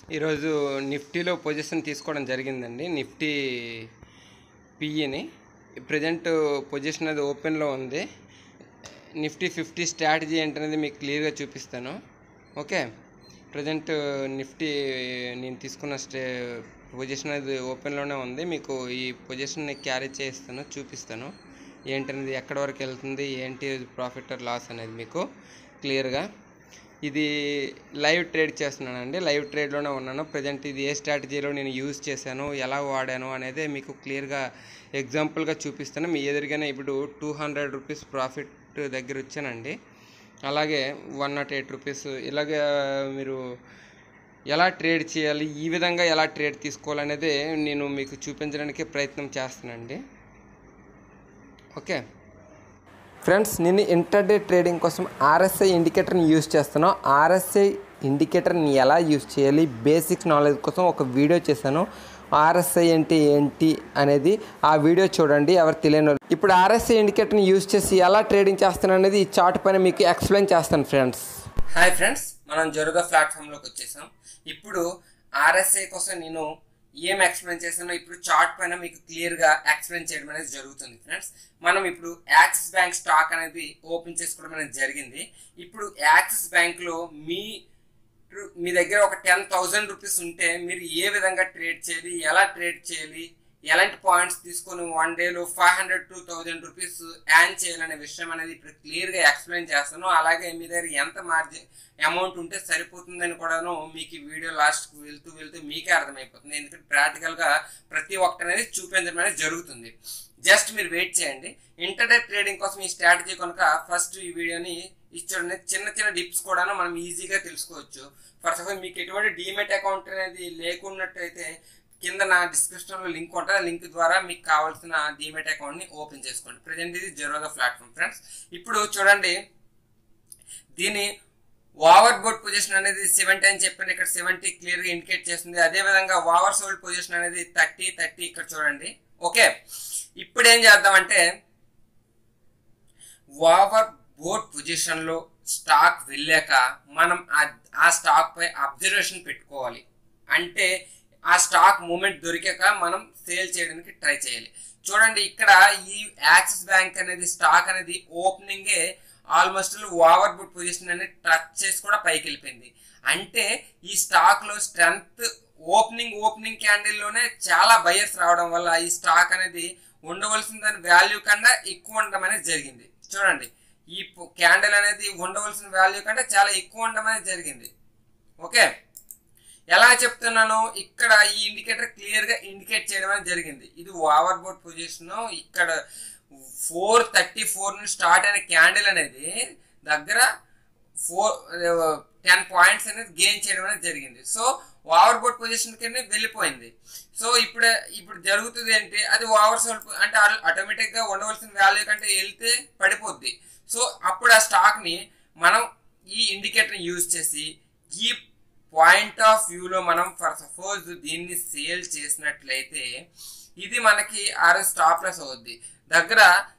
ఈరోజు నిఫ్టీలో పొజిషన్ తీసుకోవడం జరిగిందండి నిఫ్టీ పిఈని ప్రజెంట్ పొజిషన్ అది ఓపెన్లో ఉంది నిఫ్టీ ఫిఫ్టీ స్ట్రాటజీ ఏంటనేది మీకు క్లియర్గా చూపిస్తాను ఓకే ప్రజెంట్ నిఫ్టీ నేను తీసుకున్న స్టే పొజిషన్ అది ఓపెన్లోనే ఉంది మీకు ఈ పొజిషన్ని క్యారీ చేస్తాను చూపిస్తాను ఏంటనేది ఎక్కడి వరకు వెళ్తుంది ఏంటి ప్రాఫిట్ ఆర్ లాస్ అనేది మీకు క్లియర్గా ఇది లైవ్ ట్రేడ్ చేస్తున్నానండి లైవ్ ట్రేడ్లోనే ఉన్నాను ప్రజెంట్ ఇది ఏ స్ట్రాటజీలో నేను యూజ్ చేశాను ఎలా వాడాను అనేది మీకు క్లియర్గా ఎగ్జాంపుల్గా చూపిస్తాను మీ ఎదురుగానే ఇప్పుడు టూ హండ్రెడ్ రూపీస్ ప్రాఫిట్ దగ్గర వచ్చానండి అలాగే వన్ నాట్ ఎయిట్ రూపీస్ ఇలాగ మీరు ఎలా ట్రేడ్ చేయాలి ఈ విధంగా ఎలా ట్రేడ్ తీసుకోవాలనేది నేను మీకు చూపించడానికి ప్రయత్నం చేస్తానండి ఓకే ఫ్రెండ్స్ నేను ఇంటర్డే ట్రేడింగ్ కోసం ఆర్ఎస్ఐ ఇండికేటర్ని యూజ్ చేస్తాను ఆర్ఎస్ఐ ఇండికేటర్ని ఎలా యూజ్ చేయాలి బేసిక్ నాలెడ్జ్ కోసం ఒక వీడియో చేశాను ఆర్ఎస్ఐ అంటే ఏంటి అనేది ఆ వీడియో చూడండి ఎవరు తెలియని వాళ్ళు. ఇప్పుడు ఆర్ఎస్ఐ ఇండికేటర్ని యూజ్ చేసి ఎలా ట్రేడింగ్ చేస్తాను అనేది ఈ చార్ట్ పైన మీకు ఎక్స్ప్లెయిన్ చేస్తాను ఫ్రెండ్స్ హాయ్ ఫ్రెండ్స్ మనం జరుగా ప్లాట్ఫామ్లోకి వచ్చేసాం ఇప్పుడు ఆర్ఎస్ఐ కోసం నేను ఏం ఎక్స్ప్లెయిన్ చేశానో ఇప్పుడు చార్ట్ పైన మీకు క్లియర్గా ఎక్స్ప్లెయిన్ చేయడం అనేది జరుగుతుంది ఫ్రెండ్స్ మనం ఇప్పుడు యాక్సిస్ బ్యాంక్ స్టాక్ అనేది ఓపెన్ చేసుకోవడం అనేది జరిగింది ఇప్పుడు యాక్సిస్ బ్యాంక్లో మీ మీ దగ్గర ఒక టెన్ థౌజండ్ రూపీస్ ఉంటే మీరు ఏ విధంగా ట్రేడ్ చేయాలి ఎలా ట్రేడ్ చేయాలి ఎలాంటి పాయింట్స్ తీసుకొని వన్ డేలో five hundred two thousand rupees earn చేయాలనే విషయం అనేది ఇప్పుడు క్లియర్గా ఎక్స్ప్లెయిన్ చేస్తాను అలాగే మీ దగ్గర ఎంత మార్జిన్ అమౌంట్ ఉంటే సరిపోతుందని కూడాను మీకు ఈ వీడియో లాస్ట్కి వెళ్తూ వెళ్తూ మీకే అర్థమైపోతుంది ఎందుకంటే ప్రాక్టికల్గా ప్రతి ఒక్కటి అనేది చూపించడం అనేది జరుగుతుంది జస్ట్ మీరు వెయిట్ చేయండి ఇంటర్నెట్ ట్రేడింగ్ కోసం ఈ స్ట్రాటజీ కనుక ఫస్ట్ ఈ వీడియోని ఇచ్చాడు చిన్న చిన్న డిప్స్ కూడా మనం ఈజీగా తెలుసుకోవచ్చు ఫర్ సపోజ్ మీకు ఎటువంటి డీమెట్ అకౌంట్ అనేది లేకున్నట్టయితే కింద నా డిస్క్రిప్షన్లో లింక్ ఉంటుంది ఆ లింక్ ద్వారా మీకు కావాల్సిన డీమెట్ అకౌంట్ని ఓపెన్ చేసుకోండి ప్రజెంట్ ఇది జెరోదా ప్లాట్ఫామ్ ఫ్రెండ్స్ ఇప్పుడు చూడండి దీని ఓవర్ బోర్డ్ పొజిషన్ అనేది సెవెంటీ అని చెప్పాను ఇక్కడ సెవెంటీ క్లియర్గా ఇండికేట్ చేస్తుంది అదేవిధంగా ఓవర్ సోల్డ్ పొజిషన్ అనేది థర్టీ థర్టీ ఇక్కడ చూడండి ఓకే ఇప్పుడు ఏం చేద్దామంటే ఓవర్ బోర్డ్ పొజిషన్లో స్టాక్ వెళ్ళాక మనం ఆ స్టాక్ పై అబ్జర్వేషన్ పెట్టుకోవాలి అంటే ఆ స్టాక్ మూమెంట్ దొరికాక మనం సేల్ చేయడానికి ట్రై చేయాలి చూడండి ఇక్కడ ఈ యాక్సిస్ బ్యాంక్ అనేది స్టాక్ అనేది ఓపెనింగే ఆల్మోస్ట్ ఓవర్ బుట్ పొజిషన్ అనేది టచ్ చేసి కూడా పైకి వెళ్ళిపోయింది అంటే ఈ స్టాక్ లో స్ట్రెంత్ ఓపెనింగ్ ఓపెనింగ్ క్యాండిల్లోనే చాలా బయర్స్ రావడం వల్ల ఈ స్టాక్ అనేది ఉండవలసిన దాని వాల్యూ కన్నా ఎక్కువ ఉండడం అనేది జరిగింది చూడండి ఈ క్యాండిల్ అనేది ఉండవలసిన వాల్యూ కంటే చాలా ఎక్కువ ఉండడం అనేది జరిగింది ఓకే ఎలా చెప్తున్నాను ఇక్కడ ఈ ఇండికేటర్ క్లియర్ గా ఇండికేట్ చేయడం అనేది జరిగింది ఇది ఓవర్ బోర్డ్ పొజిషన్ ఇక్కడ ఫోర్ థర్టీ ఫోర్ నుంచి స్టార్ట్ అయిన క్యాండిల్ అనేది దగ్గర ఫోర్ టెన్ పాయింట్స్ అనేది గెయిన్ చేయడం అనేది జరిగింది సో ఓవర్ బోర్డ్ పొజిషన్ కింద వెళ్ళిపోయింది సో ఇప్పుడు ఇప్పుడు జరుగుతుంది ఏంటి అది ఓవర్ సోల్ అంటే ఆటోమేటిక్ గా ఉండవలసిన వాల్యూ కంటే వెళ్తే పడిపోద్ది సో అప్పుడు ఆ స్టాక్ ని మనం ఈ ఇండికేటర్ యూజ్ చేసి ఈ పాయింట్ ఆఫ్ వ్యూలో మనం ఫర్ సపోజ్ దీన్ని సేల్ చేసినట్లయితే ఇది మనకి ఆర్ స్టాప్ లాస్ అవుద్ది దగ్గర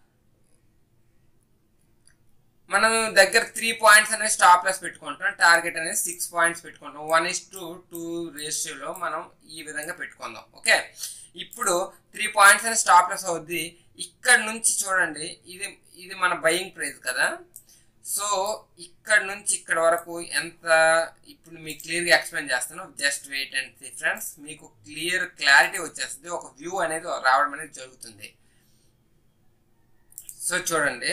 మనం దగ్గర త్రీ పాయింట్స్ అనేది స్టాప్ లాస్ పెట్టుకుంటాం టార్గెట్ అనేది సిక్స్ పాయింట్స్ పెట్టుకుంటాం వన్ ఇస్ టు టూ రేషియోలో మనం ఈ విధంగా పెట్టుకుందాం ఓకే ఇప్పుడు త్రీ పాయింట్స్ అనేది స్టాప్ లాస్ అవుద్ది ఇక్కడ నుంచి చూడండి ఇది ఇది మన బయింగ్ ప్రైస్ కదా సో ఇక్కడ నుంచి ఇక్కడ వరకు ఎంత ఇప్పుడు మీకు క్లియర్గా ఎక్స్ప్లెయిన్ చేస్తాను just wait and see friends మీకు క్లియర్ క్లారిటీ వచ్చేస్తుంది ఒక వ్యూ అనేది రావడం అనేది జరుగుతుంది సో చూడండి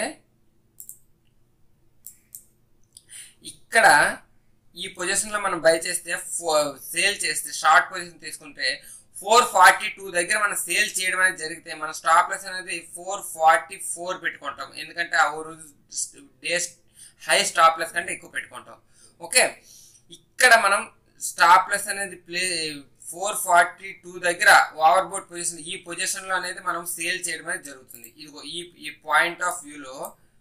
ఇక్కడ ఈ పొజిషన్లో మనం బై చేస్తే సేల్ చేస్తే షార్ట్ పొజిషన్ తీసుకుంటే ఫోర్ ఫార్టీ టూ దగ్గర మనం సేల్ చేయడం అనేది జరిగితే మన స్టాప్ లెస్ అనేది ఫోర్ ఫార్టీ ఫోర్ పెట్టుకుంటాం ఎందుకంటే ఆ రోజు డే హై స్టాప్ లెస్ కంటే ఎక్కువ పెట్టుకుంటాం ఓకే ఇక్కడ మనం స్టాప్ లెస్ అనేది ప్లే ఫోర్ ఫార్టీ టూ దగ్గర ఓవర్ బోర్డ్ పొజిషన్ ఈ పొజిషన్లో అనేది మనం సేల్ చేయడం అనేది జరుగుతుంది ఇదిగో ఈ ఈ పాయింట్ ఆఫ్ వ్యూలో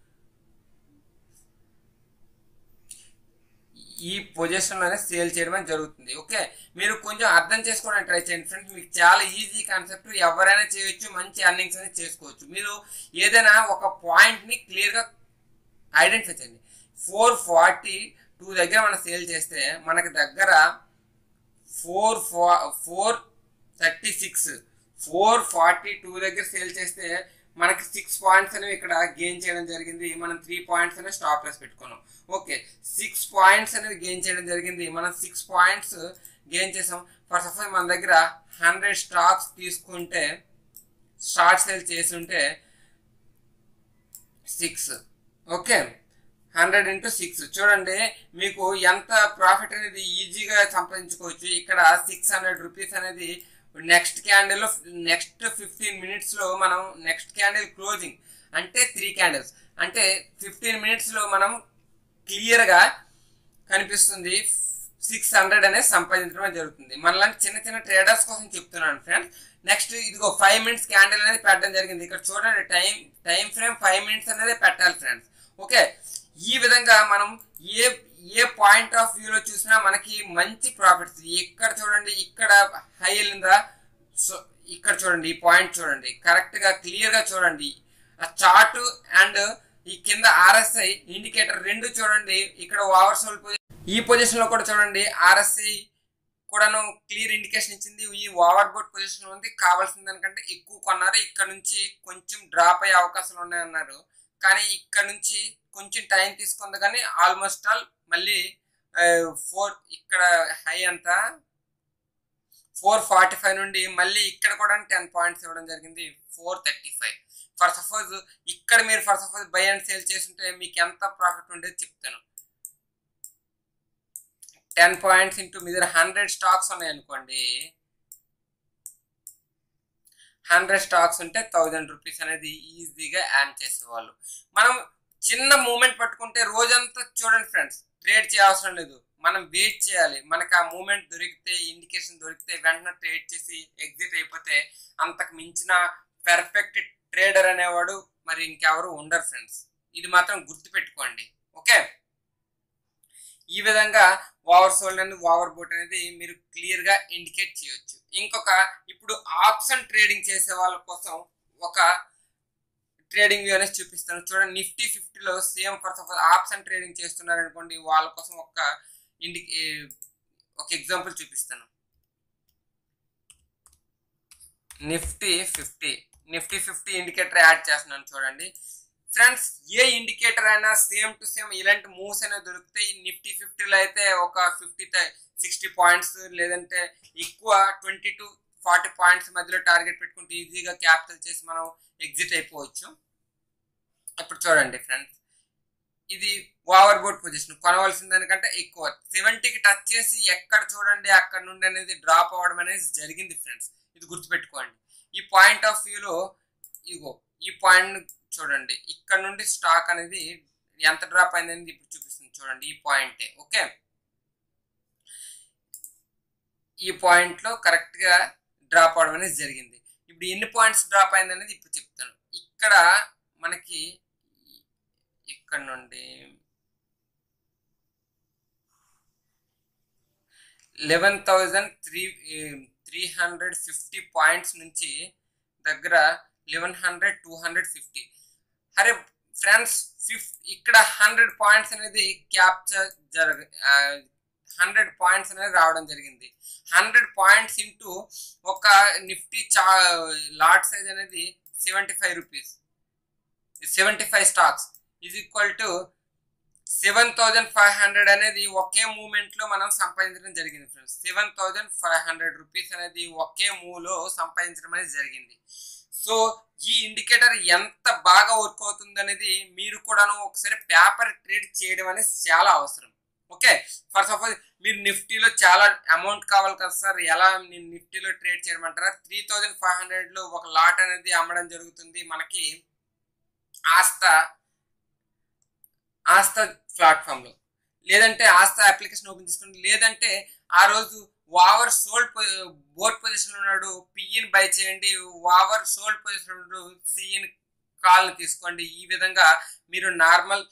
ఈ పొజిషన్లోనే సేల్ చేయడం అనేది జరుగుతుంది ఓకే మీరు కొంచెం అర్థం చేసుకోవడానికి ట్రై చేయండి ఫ్రెండ్స్ మీకు చాలా ఈజీ కాన్సెప్ట్ ఎవరైనా చేయొచ్చు మంచి అర్నింగ్స్ అనేది చేసుకోవచ్చు మీరు ఏదైనా ఒక పాయింట్ని క్లియర్గా ఐడెంటిఫై చేయండి ఫోర్ ఫార్టీ టూ దగ్గర మనం సేల్ చేస్తే మనకి దగ్గర four four thirty six four forty two దగ్గర సేల్ చేస్తే మనకి సిక్స్ పాయింట్స్ అనేవి ఇక్కడ గెయిన్ చేయడం జరిగింది మనం త్రీ పాయింట్స్ అనేవి స్టాప్ లాస్ పెట్టుకున్నాం ఓకే సిక్స్ పాయింట్స్ అనేది గెయిన్ చేయడం జరిగింది మనం సిక్స్ పాయింట్స్ గెయిన్ చేసాం ఫర్ సపోజ్ మన దగ్గర హండ్రెడ్ స్టాక్స్ తీసుకుంటే షార్ట్ సేల్ చేసి ఉంటే six okay hundred into six చూడండి మీకు ఎంత ప్రాఫిట్ అనేది ఈజీగా సంపాదించుకోవచ్చు ఇక్కడ సిక్స్ హండ్రెడ్ రూపీస్ అనేది నెక్స్ట్ క్యాండిల్ నెక్స్ట్ ఫిఫ్టీన్ మినిట్స్లో మనం నెక్స్ట్ క్యాండిల్ క్లోజింగ్ అంటే త్రీ క్యాండిల్స్ అంటే ఫిఫ్టీన్ మినిట్స్లో మనం క్లియర్గా కనిపిస్తుంది సిక్స్ హండ్రెడ్ అనేది సంపాదించడం జరుగుతుంది మనలాంటి చిన్న చిన్న ట్రేడర్స్ కోసం చెప్తున్నాను ఫ్రెండ్స్ నెక్స్ట్ ఇదిగో ఫైవ్ మినిట్స్ క్యాండిల్ అనేది పెట్టడం జరిగింది ఇక్కడ చూడండి time time frame five minutes అనేది పెట్టాలి ఫ్రెండ్స్ ఓకే ఈ విధంగా మనం ఏ ఏ పాయింట్ ఆఫ్ వ్యూలో చూసినా మనకి మంచి ప్రాఫిట్స్ ఇక్కడ చూడండి ఇక్కడ హై వెళ్ళిందా సో ఇక్కడ చూడండి ఈ పాయింట్ చూడండి కరెక్ట్గా క్లియర్గా చూడండి ఆ చార్ట్ అండ్ ఈ కింద ఆర్ఎస్ఐ ఇండికేటర్ రెండు చూడండి ఇక్కడ ఓవర్ సోల్ ఈ పొజిషన్ లో కూడా చూడండి ఆర్ఎస్ఐ కూడాను క్లియర్ ఇండికేషన్ ఇచ్చింది ఈ ఓవర్ బోట్ పొజిషన్ ఉంది కావాల్సిన దానికంటే ఎక్కువ కొన్నారు ఇక్కడ నుంచి కొంచెం డ్రాప్ అయ్యే అవకాశాలు ఉన్నాయన్నారు కానీ ఇక్కడ నుంచి కొంచెం టైం తీసుకుంది కానీ ఆల్మోస్ట్ ఆల్ మళ్ళీ ఫోర్ ఇక్కడ హై అంతా ఫోర్ ఫార్టీ ఫైవ్ నుండి మళ్ళీ ఇక్కడ కూడా టెన్ పాయింట్స్ ఇవ్వడం జరిగింది four thirty five for suppose ఇక్కడ మీరు for suppose buy and sale చేస్తుంటే మీకు ఎంత ప్రాఫిట్ ఉండేది చెప్తాను టెన్ పాయింట్స్ ఇంటూ మీ దగ్గర హండ్రెడ్ స్టాక్స్ ఉన్నాయి అనుకోండి హండ్రెడ్ స్టాక్స్ ఉంటే థౌజండ్ రూపీస్ అనేది ఈజీగా యాడ్ చేసేవాళ్ళు మనం చిన్న మూమెంట్ పట్టుకుంటే రోజంతా చూడండి ఫ్రెండ్స్ ట్రేడ్ చేయవసరం లేదు మనం వెయిట్ చేయాలి మనకు ఆ మూమెంట్ దొరికితే ఇండికేషన్ దొరికితే వెంటనే ట్రేడ్ చేసి ఎగ్జిట్ అయిపోతే అంతకు మించిన పెర్ఫెక్ట్ ట్రేడర్ అనేవాడు మరి ఇంకెవరు ఉండరు ఫ్రెండ్స్ ఇది మాత్రం గుర్తుపెట్టుకోండి ఓకే ఈ విధంగా ఓవర్ సోల్డ్ అనేది ఓవర్ బోట్ అనేది మీరు క్లియర్ గా ఇండికేట్ చేయొచ్చు ఇంకొక ఇప్పుడు ఆప్షన్ ట్రేడింగ్ చేసే వాళ్ళ కోసం ఒక ట్రేడింగ్ వ్యూ అనేది చూపిస్తాను చూడండి నిఫ్టీ ఫిఫ్టీలో same for suppose option trading చేస్తున్నారు అనుకోండి వాళ్ళ కోసం ఒక ఇండి ఒక ఎగ్జాంపుల్ చూపిస్తాను Nifty fifty Nifty fifty indicator add చేస్తున్నాను చూడండి ఫ్రెండ్స్ ఏ ఇండికేటర్ అయినా సేమ్ టు సేమ్ ఇలాంటి మూవ్స్ అనేవి దొరుకుతాయి నిఫ్టీ ఫిఫ్టీలో అయితే ఒక ఫిఫ్టీ సిక్స్టీ పాయింట్స్ లేదంటే ఎక్కువ ట్వంటీ టు ఫార్టీ పాయింట్స్ మధ్యలో టార్గెట్ పెట్టుకుంటే ఈజీగా క్యాపిటల్ చేసి మనం ఎగ్జిట్ అయిపోవచ్చు ఇప్పుడు చూడండి ఫ్రెండ్స్ ఇది ఓవర్ బోర్డ్ పొజిషన్ కొనవలసిన దానికంటే ఎక్కువ సెవెంటీకి టచ్ చేసి ఎక్కడ చూడండి అక్కడ నుండి అనేది డ్రాప్ అవ్వడం అనేది జరిగింది ఫ్రెండ్స్ ఇది గుర్తుపెట్టుకోండి ఈ పాయింట్ ఆఫ్ వ్యూలో ఇగో ఈ పాయింట్ చూడండి ఇక్కడ నుండి స్టాక్ అనేది ఎంత డ్రాప్ అయింది అనేది ఇప్పుడు చూపిస్తుంది చూడండి ఈ పాయింటే ఓకే ఈ పాయింట్లో కరెక్ట్గా డ్రాప్ అవడం అనేది జరిగింది ఇప్పుడు ఎన్ని పాయింట్స్ డ్రాప్ అయింది అనేది ఇప్పుడు చెప్తాను ఇక్కడ మనకి ఇక్కడ నుండి eleven thousand three three hundred fifty points నుంచి దగ్గర eleven hundred two hundred fifty అరే ఫ్రెండ్స్ ఫిఫ్ ఇక్కడ హండ్రెడ్ పాయింట్స్ అనేది క్యాప్చర్ జరగ హండ్రెడ్ పాయింట్స్ అనేది రావడం జరిగింది హండ్రెడ్ పాయింట్స్ ఇంటూ ఒక నిఫ్టీ చా లాట్ సైజ్ అనేది seventy five rupees seventy five stocks is equal to seven thousand five hundred అనేది ఒకే మూమెంట్ లో మనం సంపాదించడం జరిగింది friends seven thousand five hundred rupees అనేది ఒకే మూవ్ లో సంపాదించడం అనేది జరిగింది సో ఈ ఇండికేటర్ ఎంత బాగా వర్క్ అవుతుంది అనేది మీరు కూడాను ఒకసారి పేపర్ ట్రేడ్ చేయడం అనేది చాలా అవసరం ఓకే ఫర్ సపోజ్ మీరు నిఫ్టీలో చాలా అమౌంట్ కావాలి కదా సార్ ఎలా నేను నిఫ్టీలో ట్రేడ్ చేయమంటారా త్రీ థౌజండ్ ఫైవ్ హండ్రెడ్లో ఒక లాట్ అనేది అమ్మడం జరుగుతుంది మనకి ఆస్తా ఆస్తా ప్లాట్ఫామ్లో లేదంటే ఆస్తా అప్లికేషన్ ఓపెన్ చేసుకోండి లేదంటే ఆ రోజు వావర్ సోల్డ్ బోర్డ్ పొజిషన్ ఉన్నాడు పిఈని బై చేయండి వావర్ సోల్డ్ పొజిషన్ ఉన్నాడు సిఈని కాల్ తీసుకోండి ఈ విధంగా మీరు normal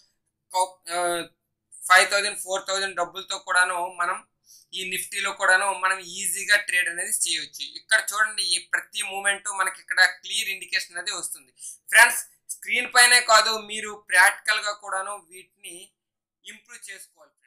five thousand four thousand డబ్బులతో కూడాను మనం ఈ నిఫ్టీలో కూడాను మనం ఈజీగా ట్రేడ్ అనేది చేయొచ్చు ఇక్కడ చూడండి ఈ ప్రతి మూమెంట్ మనకి ఇక్కడ క్లియర్ ఇండికేషన్ అనేది వస్తుంది ఫ్రెండ్స్ స్క్రీన్ పైనే కాదు మీరు ప్రాక్టికల్గా కూడాను వీటిని ఇంప్రూవ్ చేసుకోవాలి